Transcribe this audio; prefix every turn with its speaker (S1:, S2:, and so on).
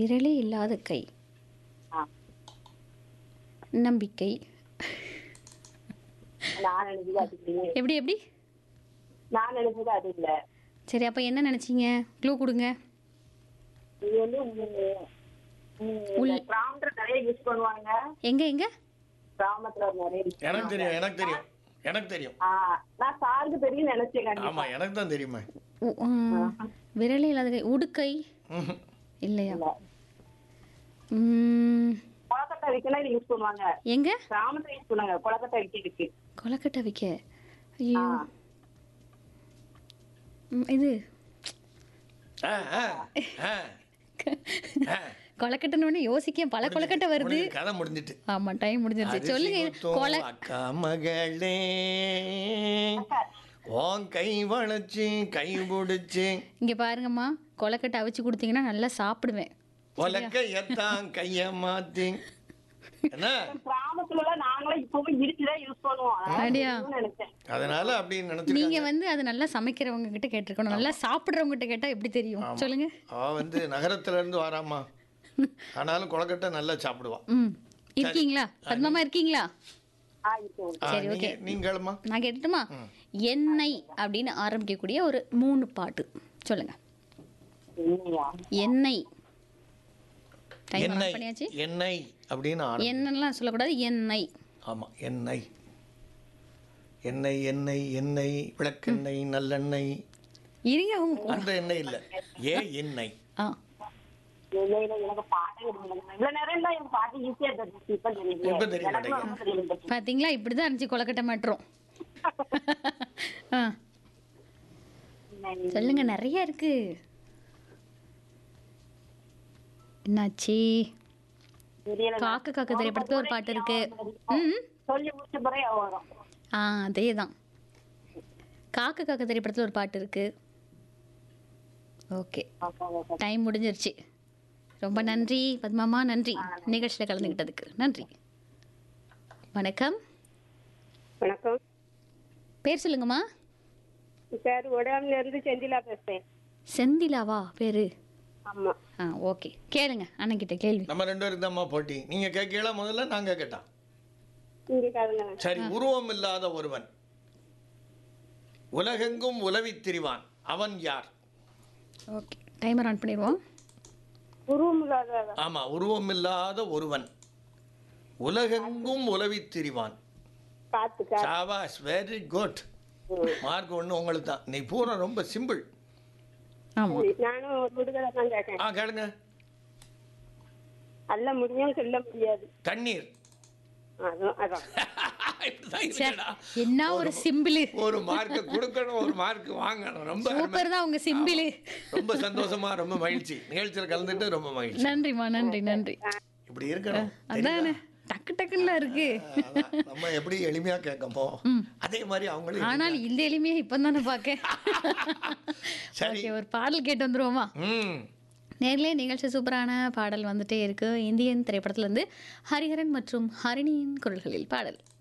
S1: விரலே இல்லாத கை
S2: ஆ.
S1: நம்பிக்கை
S2: நான் நினைச்சது அது இல்லையே
S1: எப்படி எப்படி
S2: நான் நினைச்சது அது இல்ல
S1: சரி அப்போ என்ன நினச்சிங்க க்ளூ கொடுங்க
S2: இது வந்து கிராமத்துல நிறைய யூஸ் பண்ணுவாங்க
S1: எங்கே எங்கே
S2: கிராமத்துல நிறைய use
S3: எனக்கு தெரியும் எனக்கு தெரியும் எனக்கு தெரியும்
S2: ஆ, நான் சாருக்கு தெரியும் நினைச்சேன் கண்டிப்பா
S3: ஆமா எனக்கு தான் தெரியுமே
S1: உ- ஆ, விரலே இல்லாத கை உடுக்கை
S3: ம்ஹும்.
S1: இல்லையா
S2: இல்ல.
S1: ம்,
S2: கொலக்கட்டை வைக்கணும் இது யூஸ் பண்ணுவாங்க
S1: எங்க
S2: கிராமத்துல யூஸ் பண்ணுவாங்க கொலக்கட்டை வைக்கிறதுக்கு
S1: கொலக்கட்டை வைக்க ஐயோ
S2: ஆ.
S1: ம், இது
S3: ஆ, ஆ, ஆ, ஆ.
S1: கொலக்கட்டைன்னு யோசிக்க பல கொலக்கட்டை வருது
S3: முடிஞ்சு, கதை முடிஞ்சிட்டு
S1: ஆமா டைம் முடிஞ்சிருச்சு
S3: அரிசி
S1: சொல்லுங்க
S3: குத்தும்
S1: கொலை
S3: அக்கா மகளே உன் கை வளைச்சு கை பிடிச்சு
S1: இங்க பாருங்கம்மா கொலக்கட்டை அவிச்சு கொடுத்தீங்கன்னா நல்லா சாப்பிடுவேன்
S3: உலக்க எத்தான் கைய மாத்தி என்ன
S2: கிராமத்துல எல்லாம் நாங்களே இப்பவும் இருக்குதான் யூஸ் பண்ணுவோம் அதான்
S1: அப்படியா?
S2: தெரியும்னு நினைச்சேன்
S3: அதனால அப்படின்னு
S1: நீங்க
S3: நினைச்சிருக்காங்க
S1: வந்து அது நல்லா சமைக்கிறவங்க கிட்ட கேட்டிருக்கணும் நல்லா சாப்பிடுறவங்க கிட்ட கேட்டா எப்படி தெரியும் சொல்லுங்க
S3: அவ வந்து நகரத்துல இருந்து வராமா ஆனாலும் கொலக்கட்டை நல்லா சாப்பிடுவா
S1: ம் இருக்கீங்களா பத்மாமா இருக்கீங்களா
S2: ஆ இருக்கு
S3: ஆ,
S1: சரி,
S3: நீங்க நீங்களுமா
S1: நான் கேட்டுட்டுமா எண்ணெய் அப்படின்னு ஆரம்பிக்கக்கூடிய ஒரு மூணு பாட்டு சொல்லுங்க
S2: இல்லையா
S1: எண்ணெய் டைம்
S3: எண்ணெய்
S1: பண்ணியாச்சு
S3: எண்ணெய் அப்படின்னு ஆரம்பி-
S1: எண்ணெய்லாம் சொல்லக்கூடாது எண்ணெய்
S3: ஆமா எண்ணெய் எண்ணெய் எண்ணெய் எண்ணெய் விளக்கெண்ணெய் நல்லெண்ணெய்
S1: இருங்க உங்க
S3: அந்த எண்ணெய் இல்ல ஏ எண்ணெய்
S1: ஆ
S2: இல்ல இல்ல எனக்கு பாட்டே தெரியும் இவ்வளவு நேரம் தான் எனக்கு பாட்டு ஈஸியா தெரிஞ்சு இப்ப தெரியுது
S3: இப்ப தெரிய
S2: எனக்கு
S3: மாட்டேங்குது.
S2: ரொம்ப தெரியும்
S1: பாத்தீங்களா இப்படிதான் இருந்துச்சு கொலக்கட்டை மாட்டுறோம் ஆ சொல்லுங்க நிறைய இருக்கு என்னாச்சு
S2: தெரியல
S1: காக்க காக்க திரைப்படத்துல ஒரு பாட்டு இருக்கு ம்
S2: சொல்லி முடிச்ச பிறகு வரும்
S1: ஆ அதே தான் காக்க காக்க திரைப்படத்துல ஒரு பாட்டு இருக்கு ஓகே டைம் முடிஞ்சிருச்சு ரொம்ப நன்றி பத்மாமா நன்றி நிகழ்ச்சியில் கலந்துக்கிட்டதுக்கு நன்றி வணக்கம்
S2: வணக்கம்
S1: பேர் சொல்லுங்கம்மா
S2: சார் உடம்புல இருந்து செந்திலா பேசுறேன்
S1: செந்திலாவா பேரு
S2: ஆமா
S1: ஆ ஓகே கேளுங்க அண்ணன்கிட்ட கேள்வி
S3: நம்ம ரெண்டு பேருக்கு தான்மா போட்டி நீங்க கேட்கல முதல்ல நான் கேட்கட்டா
S2: இங்க காதுங்க
S3: சரி உருவம் இல்லாத ஒருவன் உலகெங்கும் உலவித் திரிவான் அவன் யார்
S1: ஓகே டைமர் ஆன் பண்ணிடுவோம்
S2: உருவம் இல்லாத
S3: ஆமா உருவம் இல்லாத ஒருவன் உலகெங்கும் உலவித் திரிவான்
S2: காத்து
S3: சாவாஸ் வெரி குட் மார்க் ஒன்று உங்களுக்கு தான் நீ பூரா ரொம்ப சிம்பிள்
S1: ஆமாம்
S2: நானும் ஒரு விடுதலை தான் கேட்டேன்
S3: ஆ கேளுங்க
S2: அல்ல முடியும் சொல்ல முடியாது
S3: தண்ணீர்
S2: அதான் அதான்
S3: இப்படிதான் இருக்குடா.
S1: என்ன ஒரு சிம்பிளு
S3: ஒரு மார்க் கொடுக்கணும் ஒரு மார்க் வாங்கணும் ரொம்ப அருமை.
S1: சூப்பர் தான் உங்க சிம்பிளு
S3: ரொம்ப சந்தோஷமா ரொம்ப மகிழ்ச்சி நிகழ்ச்சியில் கலந்துட்டு ரொம்ப மகிழ்ச்சி
S1: நன்றிம்மா நன்றி நன்றி
S3: இப்படி இருக்கணும்
S1: அதானே டக்கு டக்குன்னு இருக்கு
S3: அதான், நம்ம எப்படி எளிமையா கேட்கமோ அதே மாதிரி அவங்களும்
S1: ஆனால் இந்த எளிமையை இப்போ தானே பார்க்க
S3: சரி.
S1: ஓகே ஒரு பாடல் கேட்டு வந்துருவோமா
S3: ம்
S1: நேர்லே நிகழ்ச்சி சூப்பரான பாடல் வந்துட்டே இருக்கு இந்தியன் திரைப்படத்துல இருந்து ஹரிஹரன் மற்றும் ஹரிணியின் குரல்களில் பாடல்